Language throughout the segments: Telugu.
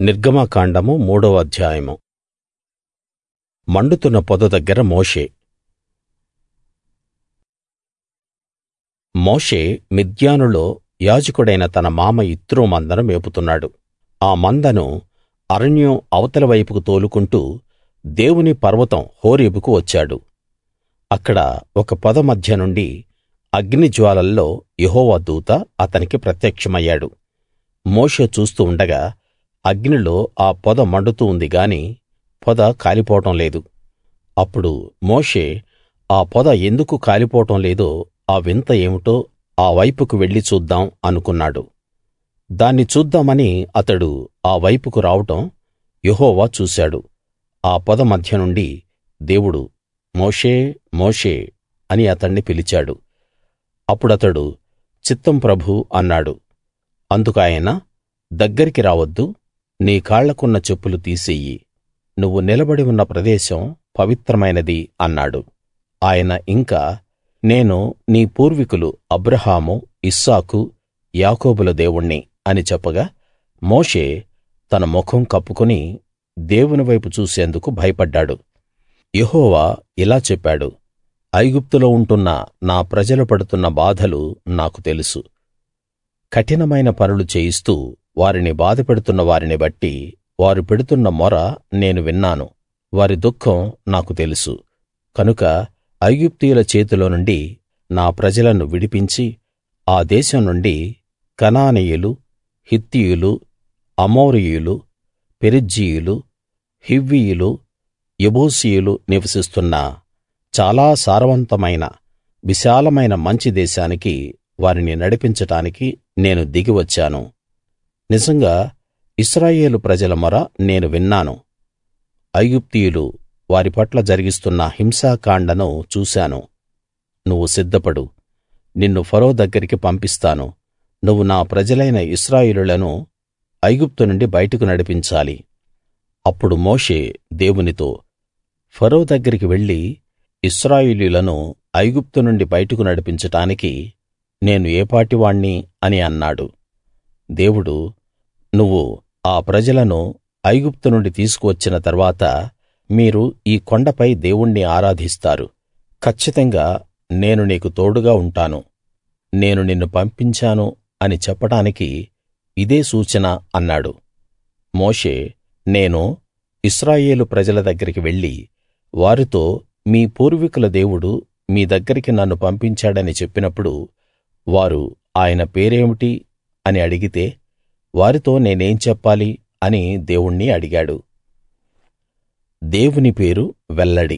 నిర్గమకాండము మూడవ అధ్యాయము మండుతున్న పొద దగ్గర మోషే మోషే మిద్యానులో యాజకుడైన తన మామ యిత్రో మందను మేపుతున్నాడు ఆ మందను అరణ్యం అవతలి వైపుకు తోలుకుంటూ దేవుని పర్వతం హోరేబుకు వచ్చాడు అక్కడ ఒక పొద మధ్య నుండి అగ్నిజ్వాలల్లో యెహోవా దూత అతనికి ప్రత్యక్షమయ్యాడు మోషే చూస్తూ ఉండగా అగ్నిలో ఆ పొద మండుతూ ఉంది గాని పొద కాలిపోవడం లేదు అప్పుడు మోషే ఆ పొద ఎందుకు కాలిపోవడం లేదో ఆ వింత ఏమిటో ఆ వైపుకు వెళ్లి చూద్దాం అనుకున్నాడు దాన్ని చూద్దామని అతడు ఆ వైపుకు రావడం యెహోవా చూశాడు ఆ పొద మధ్య నుండి దేవుడు మోషే మోషే అని అతణ్ణి పిలిచాడు అప్పుడతడు చిత్తం ప్రభూ అన్నాడు అందుకాయన దగ్గరికి రావద్దు నీ కాళ్లకున్న చెప్పులు తీసెయ్యి నువ్వు నిలబడి ఉన్న ప్రదేశం పవిత్రమైనది అన్నాడు ఆయన ఇంకా నేను నీ పూర్వీకులు అబ్రాహాము ఇస్సాకు యాకోబుల దేవుణ్ణి అని చెప్పగా మోషే తన ముఖం కప్పుకుని దేవుని వైపు చూసేందుకు భయపడ్డాడు యెహోవా ఇలా చెప్పాడు ఐగుప్తులో ఉంటున్న నా ప్రజలు పడుతున్న బాధలు నాకు తెలుసు కఠినమైన పనులు చేయిస్తూ వారిని బాధపెడుతున్న వారిని బట్టి వారు పెడుతున్న మొర నేను విన్నాను వారి దుఃఖం నాకు తెలుసు కనుక ఐగుప్తీయుల చేతిలో నుండి నా ప్రజలను విడిపించి ఆ దేశం నుండి కనానీయులు హిత్తీయులు అమోరీయులు పెరిజ్జీయులు హివ్వీయులు యెబూసీయులు నివసిస్తున్న చాలా సారవంతమైన విశాలమైన మంచి దేశానికి వారిని నడిపించడానికి నేను దిగి వచ్చాను నిజంగా ఇశ్రాయేలు ప్రజల మొర నేను విన్నాను ఐగుప్తీయులు వారి పట్ల జరిగిస్తున్న హింసాకాండను చూశాను నువ్వు సిద్ధపడు నిన్ను ఫరో దగ్గరికి పంపిస్తాను నువ్వు నా ప్రజలైన ఇశ్రాయేలులను ఐగుప్తు నుండి బయటకు నడిపించాలి అప్పుడు మోషే దేవునితో ఫరో దగ్గరికి వెళ్లి ఇశ్రాయేలీయులను ఐగుప్తు నుండి బయటకు నడిపించడానికి నేను ఏపాటివాణ్ణి అని అన్నాడు దేవుడు నువ్వు ఆ ప్రజలను ఐగుప్తు నుండి తీసుకువచ్చిన తర్వాత మీరు ఈ కొండపై దేవుణ్ణి ఆరాధిస్తారు కచ్చితంగా నేను నీకు తోడుగా ఉంటాను నేను నిన్ను పంపించాను అని చెప్పడానికి ఇదే సూచన అన్నాడు మోషే నేను ఇశ్రాయేలు ప్రజల దగ్గరికి వెళ్లి వారితో మీ పూర్వీకుల దేవుడు మీ దగ్గరికి నన్ను పంపించాడని చెప్పినప్పుడు వారు ఆయన పేరేమిటి అని అడిగితే వారితో నేనేం చెప్పాలి అని దేవుణ్ణి అడిగాడు దేవుని పేరు వెల్లడి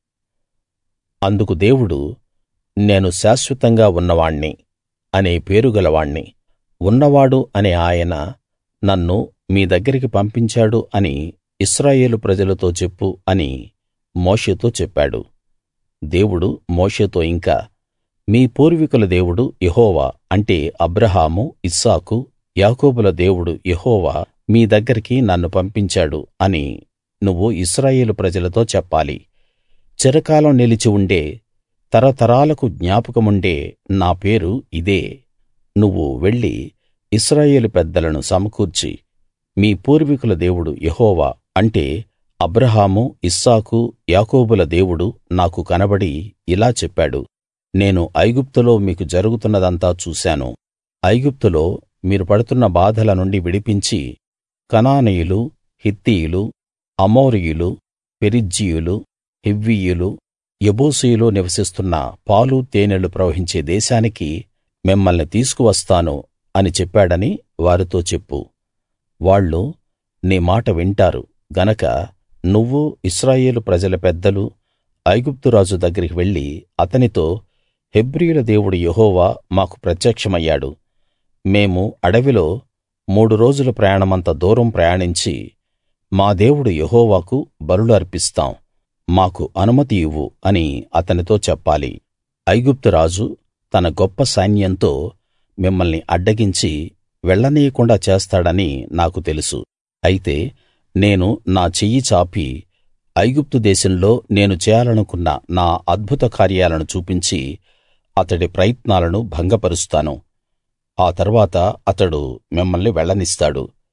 అందుకు దేవుడు నేను శాశ్వతంగా ఉన్నవాణ్ణి అనే పేరు గలవాణ్ణి ఉన్నవాడు అనే ఆయన నన్ను మీ దగ్గరికి పంపించాడు అని ఇశ్రాయేలు ప్రజలతో చెప్పు అని మోషేతో చెప్పాడు దేవుడు మోషేతో ఇంకా మీ పూర్వీకుల దేవుడు యెహోవా అంటే అబ్రాహాము ఇస్సాకు యాకోబుల దేవుడు యెహోవా మీ దగ్గరికి నన్ను పంపించాడు అని నువ్వు ఇశ్రాయేలు ప్రజలతో చెప్పాలి చిరకాలం నిలిచి ఉండే తరతరాలకు జ్ఞాపకముండే నా పేరు ఇదే నువ్వు వెళ్లి ఇశ్రాయేలు పెద్దలను సమకూర్చి మీ పూర్వీకుల దేవుడు యెహోవా అంటే అబ్రాహాము ఇస్సాకు యాకోబుల దేవుడు నాకు కనబడి ఇలా చెప్పాడు నేను ఐగుప్తులో మీకు జరుగుతున్నదంతా చూశాను ఐగుప్తులో మీరు పడుతున్న బాధల నుండి విడిపించి కనానీయులు హిత్తీయులు అమోరీయులు పెరిజ్జీయులు హివ్వీయులు యెబూసీయులు నివసిస్తున్న పాలు తేనెలు ప్రవహించే దేశానికి మిమ్మల్ని తీసుకువస్తాను అని చెప్పాడని వారితో చెప్పు వాళ్ళు నీ మాట వింటారు గనక నువ్వు ఇశ్రాయేలు ప్రజల పెద్దలు ఐగుప్తు రాజు దగ్గరికి వెళ్లి అతనితో హెబ్రీయుల దేవుడు యెహోవా మాకు ప్రత్యక్షమయ్యాడు మేము అడవిలో మూడు రోజుల ప్రయాణమంత దూరం ప్రయాణించి మా దేవుడు యెహోవాకు బలులు అర్పిస్తాం మాకు అనుమతి ఇవ్వు అని అతనితో చెప్పాలి ఐగుప్తు రాజు తన గొప్ప సైన్యంతో మిమ్మల్ని అడ్డగించి వెళ్ళనీయకుండా చేస్తాడని నాకు తెలుసు అయితే నేను నా చెయ్యి చాపి ఐగుప్తు దేశంలో నేను చేయాలనుకున్న నా అద్భుత కార్యాలను చూపించి అతడి ప్రయత్నాలను భంగపరుస్తాను ఆ తరువాత అతడు మిమ్మల్ని వెళ్ళనిస్తాడు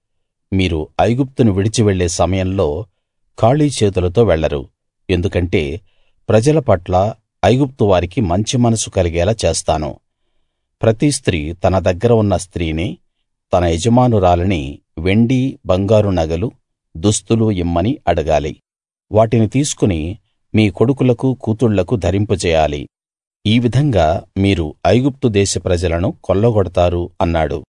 మీరు ఐగుప్తును విడిచి వెళ్ళే సమయంలో ఖాళీ చేతులతో వెళ్ళరు ఎందుకంటే ప్రజల పట్ల ఐగుప్తు వారికి మంచి మనసు కలిగేలా చేస్తాను ప్రతి స్త్రీ తన దగ్గర ఉన్న స్త్రీని తన యజమానురాలిని వెండి బంగారు నగలు దుస్తులు ఇమ్మని అడగాలి వాటిని తీసుకుని మీ కొడుకులకు కూతుళ్ళకు ధరింపజేయాలి ఈ విధంగా మీరు ఐగుప్తు దేశ ప్రజలను కొల్లగొడతారు అన్నాడు